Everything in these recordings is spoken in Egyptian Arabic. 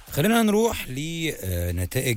خلينا نروح لنتائج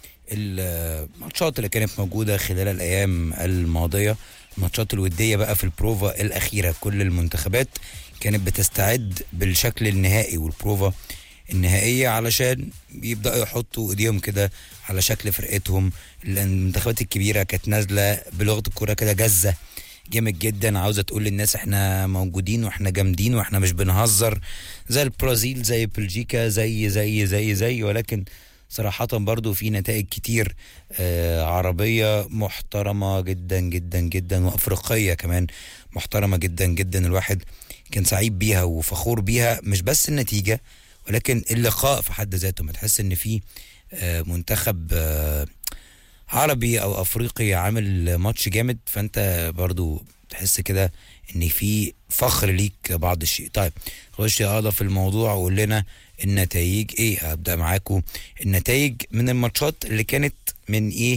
الماتشات اللي كانت موجودة خلال الأيام الماضية الماتشات الودية بقى في البروفا الأخيرة كل المنتخبات كانت بتستعد بالشكل النهائي والبروفا النهائية علشان يبدأوا يحطوا ايديهم كده على شكل فرقتهم المنتخبات الكبيرة كانت نازلة بلغة الكورة كده جزة جامد جدا عاوزة تقول للناس احنا موجودين واحنا جامدين واحنا مش بنهزر زي البرازيل زي بلجيكا زي زي زي زي ولكن صراحة برضو في نتائج كتير آه عربية محترمة جدا جدا جدا وأفريقية كمان محترمة جدا جدا الواحد كان سعيد بيها وفخور بيها مش بس النتيجة ولكن اللقاء في حد ذاته ما تحس ان في آه منتخب آه عربي او افريقي عامل ماتش جامد فانت برضو تحس كده ان في فخر ليك بعض الشيء طيب خش يا في الموضوع وقول لنا النتائج ايه هبدا معاكم النتائج من الماتشات اللي كانت من ايه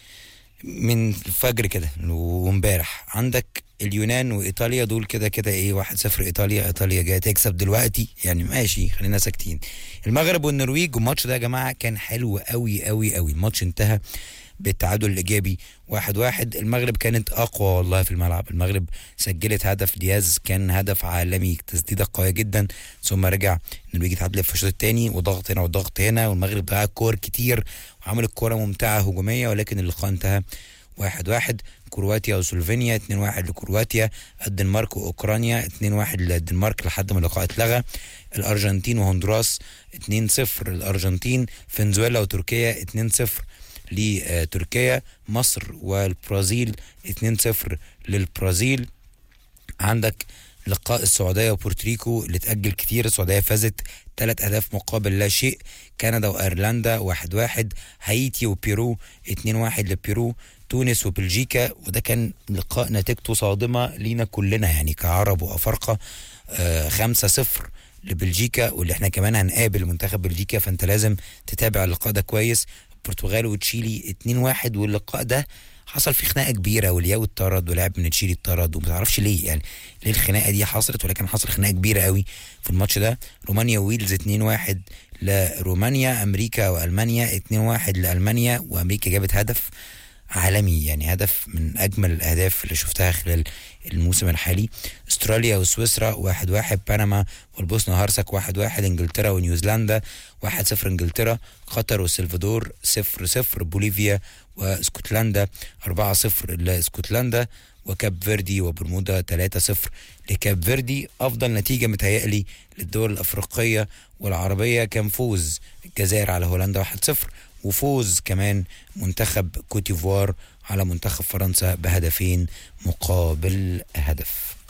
من الفجر كده وامبارح عندك اليونان وايطاليا دول كده كده ايه واحد صفر ايطاليا ايطاليا جايه تكسب دلوقتي يعني ماشي خلينا ساكتين المغرب والنرويج والماتش ده يا جماعه كان حلو قوي قوي قوي الماتش انتهى بالتعادل الايجابي واحد واحد المغرب كانت اقوى والله في الملعب المغرب سجلت هدف دياز كان هدف عالمي تسديده قويه جدا ثم رجع النرويج اتعادل في الشوط الثاني وضغط هنا وضغط هنا والمغرب ضيع كور كتير وعمل الكوره ممتعه هجوميه ولكن اللقاء انتهى واحد واحد كرواتيا وسلوفينيا 2 1 لكرواتيا الدنمارك واوكرانيا 2 1 للدنمارك لحد ما اللقاء اتلغى الارجنتين وهندوراس 2 0 الارجنتين فنزويلا وتركيا 2 0 لتركيا مصر والبرازيل 2-0 للبرازيل عندك لقاء السعودية وبورتريكو اللي اتأجل كتير السعودية فازت ثلاث أهداف مقابل لا شيء كندا وأيرلندا واحد واحد هايتي وبيرو اتنين واحد لبيرو تونس وبلجيكا وده كان لقاء نتيجته صادمة لينا كلنا يعني كعرب وأفارقة آه خمسة صفر لبلجيكا واللي احنا كمان هنقابل منتخب بلجيكا فانت لازم تتابع اللقاء ده كويس البرتغال وتشيلي 2-1 واللقاء ده حصل فيه خناقه كبيره والياو اتطرد ولاعب من تشيلي اتطرد وما تعرفش ليه يعني ليه الخناقه دي حصلت ولكن حصل خناقه كبيره قوي في الماتش ده رومانيا وويلز 2-1 لرومانيا امريكا والمانيا 2-1 لالمانيا وامريكا جابت هدف عالمي يعني هدف من اجمل الاهداف اللي شفتها خلال الموسم الحالي استراليا وسويسرا واحد واحد بنما والبوسنة هرسك واحد واحد انجلترا ونيوزيلندا واحد صفر انجلترا قطر والسلفادور صفر صفر بوليفيا واسكتلندا أربعة صفر لاسكتلندا وكاب فيردي وبرمودا 3 0 لكاب فيردي افضل نتيجه متهيألي للدول الافريقيه والعربيه كان فوز الجزائر على هولندا 1 0 وفوز كمان منتخب كوتيفوار على منتخب فرنسا بهدفين مقابل هدف